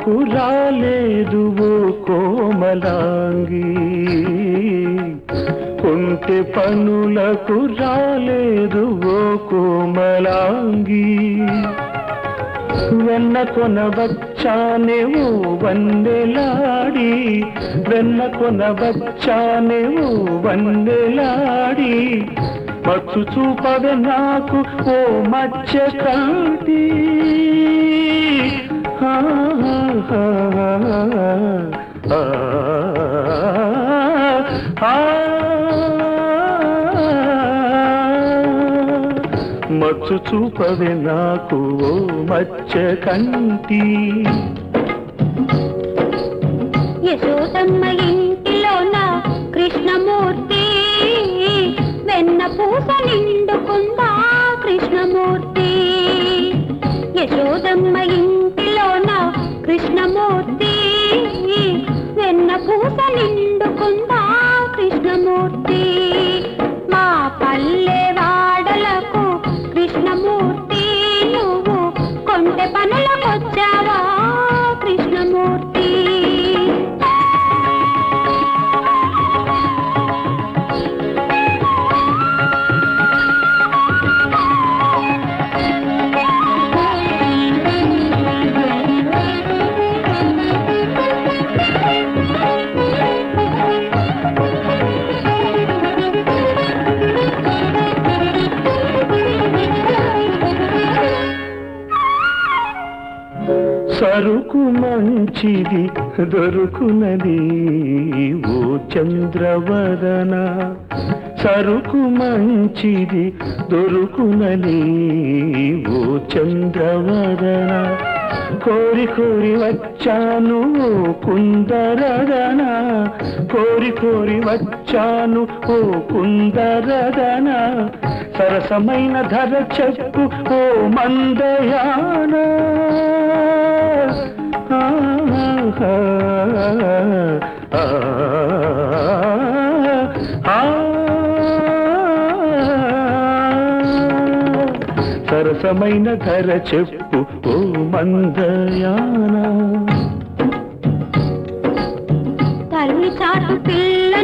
పనులకు రాలేదు ఓ కోమలాంగి కొంటె పనులకు రాలేదు ఓ కోమలాంగి వెన్న కొన వచ్చానే ఓ వన్నెలాడి వెన్న కొన వచ్చానే ఓ వన్నెలాడి మచ్చు చూపవే నాకు ఓ మచ్చ కాటి ఆ, ఆ, ఆ, ఆ, మచ్చు చూపవే నాకు ఓ మచ్చ కంటి యశోదమ్మ ఇంటిలోన కృష్ణమూర్తి వెన్న పూస నిండుకుందా కృష్ణమూర్తి యశోదమ్మ ఇంటిలోన కృష్ణమూర్తి వెన్న పూస నిండుకుందా కృష్ణమూర్తి మా పల్లె వాడలకు కృష్ణమూర్తి నువ్వు కొంటె పనులకొచ్చావా కృష్ణమూర్తి సరుకు మంచిది దొరుకునది ఓ చంద్రవదన సరుకు మంచిది దొరుకునది ఓ చంద్రవదన కోరి కోరి వచ్చాను ఓ కుందరదన కోరి కోరి వచ్చాను ఓ కుందరదన సరసమైన ధర చెప్పు ఓ మందయాన ఆ, ఆ, ఆ, ఆ, సరసమైన ధర చెప్పు ఓ మందయానా తల్లి చాటు పిల్ల